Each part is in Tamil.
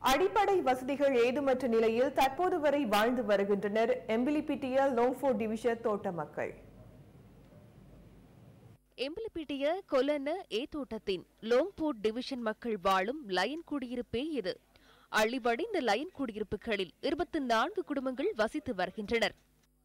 அடிப்படை வசதிகள் ஏதுமற்ற நிலையில் தற்போது வரை வாழ்ந்து வருகின்றனர் எம்பிலிபிட்டிய லோங்ஃபோர்ட் டிவிஷன் தோட்ட மக்கள் எம்பலப்பிட்டிய கொலன ஏதோட்டத்தின் லோங்போர்ட் டிவிஷன் மக்கள் வாழும் லயன் குடியிருப்பே இது அள்ளிவடிந்த லயன் குடியிருப்புகளில் இருபத்தி நான்கு குடும்பங்கள் வசித்து வருகின்றனர்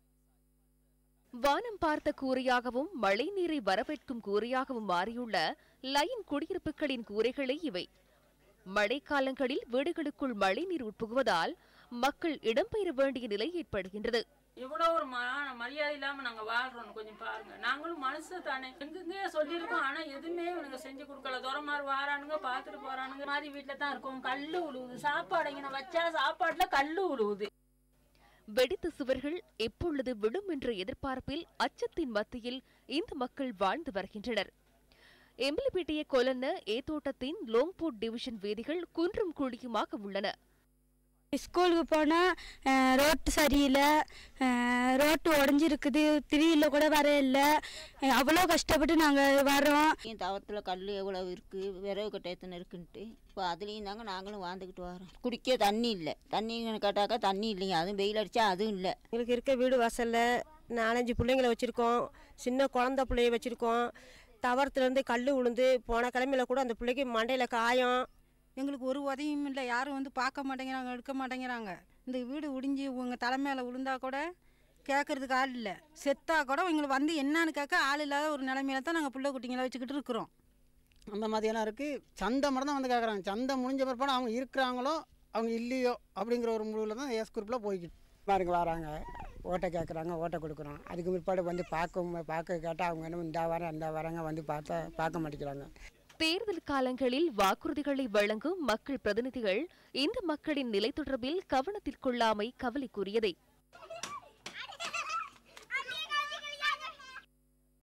வானம் பார்த்த கூரையாகவும் மழைநீரை வரவேற்கும் கூரையாகவும் மாறியுள்ள லயன் குடியிருப்புகளின் கூரைகளே இவை மழைக்காலங்களில் வீடுகளுக்குள் மழைநீர் உட்புகுவதால் மக்கள் இடம்பெயர வேண்டிய நிலை ஏற்படுகின்றது இவ்வளோ ஒரு மான மரியாதை இல்லாமல் நாங்கள் வாழ்கிறோம் கொஞ்சம் பாருங்க நாங்களும் மனுஷ தானே எங்கெங்கே சொல்லியிருக்கோம் ஆனால் எதுவுமே இவனுங்க செஞ்சு கொடுக்கல துறமாறு வாரானுங்க பார்த்துட்டு போறானுங்க மாதிரி வீட்டில் தான் இருக்கோம் கல் உழுவுது சாப்பாடு இங்கே வச்சா சாப்பாட்டில் கல் உழுவுது வெடித்த சுவர்கள் எப்பொழுது விழும் என்ற எதிர்பார்ப்பில் அச்சத்தின் மத்தியில் இந்த மக்கள் வாழ்ந்து வருகின்றனர் எம்பிலிப்பேட்டைய கொலன்ன ஏதோட்டத்தின் லோங்போர்ட் டிவிஷன் வீதிகள் குன்றும் குழியுமாக உள்ளன ஸ்கூலுக்கு போனால் ரோட்டு சரியில்லை ரோட்டு உடஞ்சிருக்குது திரியில் கூட வர இல்லை அவ்வளோ கஷ்டப்பட்டு நாங்கள் வரோம் என் தவத்தில் கல் எவ்வளோ இருக்குது விறகு கட்டை எத்தனை இருக்குன்ட்டு இப்போ அதுலேயும் தாங்க நாங்களும் வாழ்ந்துக்கிட்டு வரோம் குடிக்க தண்ணி இல்லை தண்ணி கேட்டாக்கா தண்ணி இல்லைங்க அதுவும் வெயில் அடித்தா அதுவும் இல்லை எங்களுக்கு இருக்க வீடு வாசலில் நாலஞ்சு பிள்ளைங்கள வச்சுருக்கோம் சின்ன குழந்த பிள்ளைய வச்சுருக்கோம் தவறத்துலேருந்து கல் விழுந்து போன கிழமையில கூட அந்த பிள்ளைக்கு மண்டையில் காயம் எங்களுக்கு ஒரு உதவியும் இல்லை யாரும் வந்து பார்க்க மாட்டேங்கிறாங்க எடுக்க மாட்டேங்கிறாங்க இந்த வீடு ஒடிஞ்சு உங்கள் தலைமையில் விழுந்தா கூட கேட்கறதுக்கு ஆள் இல்லை செத்தா கூட எங்களுக்கு வந்து என்னன்னு கேட்க ஆள் இல்லாத ஒரு நிலைமையில தான் நாங்கள் பிள்ளை குட்டிங்களை வச்சுக்கிட்டு இருக்கிறோம் அந்த மாதிரியெல்லாம் இருக்குது சந்தை மட்டும் தான் வந்து கேட்குறாங்க சந்தை முடிஞ்ச பிற்பாடு அவங்க இருக்கிறாங்களோ அவங்க இல்லையோ அப்படிங்கிற ஒரு முடிவில் தான் எஸ் குரூப்பில் போய்கிட்டு பாருங்க வராங்க ஓட்டை கேட்குறாங்க ஓட்டை கொடுக்குறோம் அதுக்கு பிற்பாடு வந்து பார்க்க பார்க்க கேட்டால் அவங்க என்ன இந்த வாரம் அந்த வராங்க வந்து பார்த்தா பார்க்க மாட்டேங்கிறாங்க தேர்தல் காலங்களில் வாக்குறுதிகளை வழங்கும் மக்கள் பிரதிநிதிகள் இந்த மக்களின் நிலை தொடர்பில் கவனத்தில் கொள்ளாமை கவலைக்குரியதே